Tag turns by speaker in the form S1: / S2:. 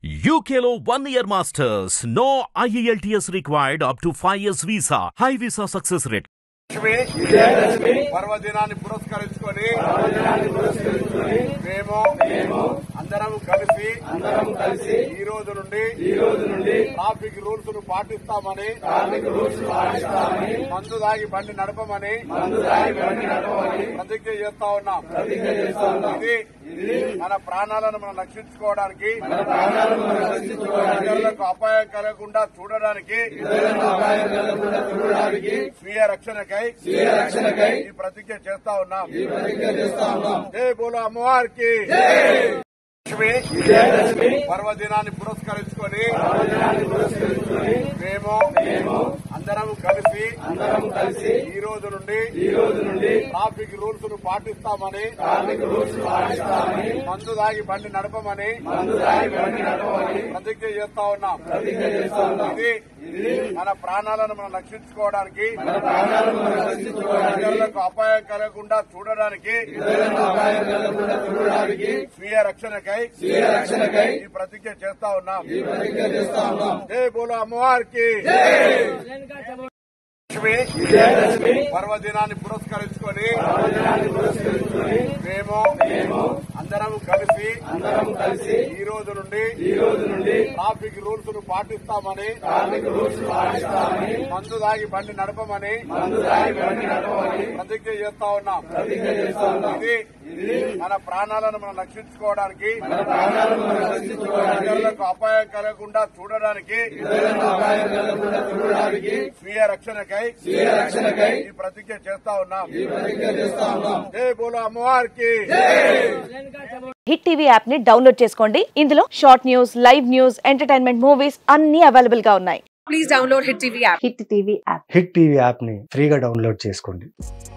S1: UKLO one year masters. No IELTS required up to 5 years visa. High visa success rate.
S2: Lakshmi పర్వదినాన్ని పురస్కరించుకొని మేము అందరం కలిసి అందరం కలిసి ఈ రోజు నుండి ఈ రోజు నుండి ట్రాఫిక్ రూల్స్ ను పాటిస్తామని ట్రాఫిక్ రూల్స్ పాటిస్తామని మందు దాగి బండి నడపమని మందు దాగి బండి నడపమని ప్రతిజ్ఞ చేస్తా ఉన్నాం ప్రతిజ్ఞ చేస్తా ఉన్నాం ఇది మన ప్రాణాలను మనం రక్షించుకోవడానికి మన ప్రాణాలను మనం రక్షించుకోవడానికి ఇతరులకు అపాయం కలగకుండా చూడడానికి అపాయం కలగకుండా చూడడానికి స్వీయ రక్షణకై స్వీయ రక్షణకై ఈ ప్రతిజ్ఞ చేస్తా ఉన్నాం ఈ ప్రతిజ్ఞ చేస్తా ఉన్నాం జై బోలో అమ్మవారికి లక్ష్మి పర్వదినాన్ని పురస్కరించుకొని మేము అందరం కలిసి అందరం కలిసి ఈ రోజు నుండి ఈ రోజు నుండి ట్రాఫిక్ రూల్స్ ను పాటిస్తామని ట్రాఫిక్ రూల్స్ పాటిస్తామని మందు దాగి బండి నడపమని మందు దాగి బండి నడపమని ప్రతిజ్ఞ చేస్తా ఉన్నాం ప్రతిజ్ఞ చేస్తా ఉన్నాం ఇది మన ప్రాణాలను మనం రక్షించుకోవడానికి మన ప్రాణాలను మనం రక్షించుకోవడానికి ఇతరులకు అపాయం కలగకుండా చూడడానికి అపాయం కలగకుండా చూడడానికి స్వీయ రక్షణకై స్వీయ రక్షణకై ఈ ప్రతిజ్ఞ చేస్తా ఉన్నాం ఈ ప్రతిజ్ఞ చేస్తా ఉన్నాం జై బోలో అమ్మవారికి లక్ష్మి పర్వదినాన్ని పురస్కరించుకొని మేము అందరం కలిసి అందరం కలిసి ఈ రోజు నుండి ఈ రోజు నుండి ట్రాఫిక్ రూల్స్ ను పాటిస్తామని ట్రాఫిక్ రూల్స్ పాటిస్తామని మందు దాగి బండి నడపమని మందు దాగి బండి నడపమని ప్రతిజ్ఞ చేస్తా ఉన్నాం ప్రతిజ్ఞ చేస్తా ఉన్నాం ఇది మన ప్రాణాలను మనం రక్షించుకోవడానికి మన ప్రాణాలను మనం రక్షించుకోవడానికి ఇతరులకు అపాయం కలగకుండా చూడడానికి అపాయం కలగకుండా చూడడానికి స్వీయ రక్షణకై స్వీయ రక్షణకై ఈ ప్రతిజ్ఞ చేస్తా ఉన్నాం ఈ ప్రతిజ్ఞ చేస్తా ఉన్నాం జై బోలో అమ్మవారికి
S3: హిట్ టీవీ యాప్ ని డౌన్లోడ్ చేసుకోండి ఇందులో short news live news entertainment movies అన్ని అవైలబుల్ గా ఉన్నాయి
S4: please download Hit TV app.
S3: Hit TV app
S5: Hit TV యాప్ని ఫ్రీగా డౌన్లోడ్ చేసుకోండి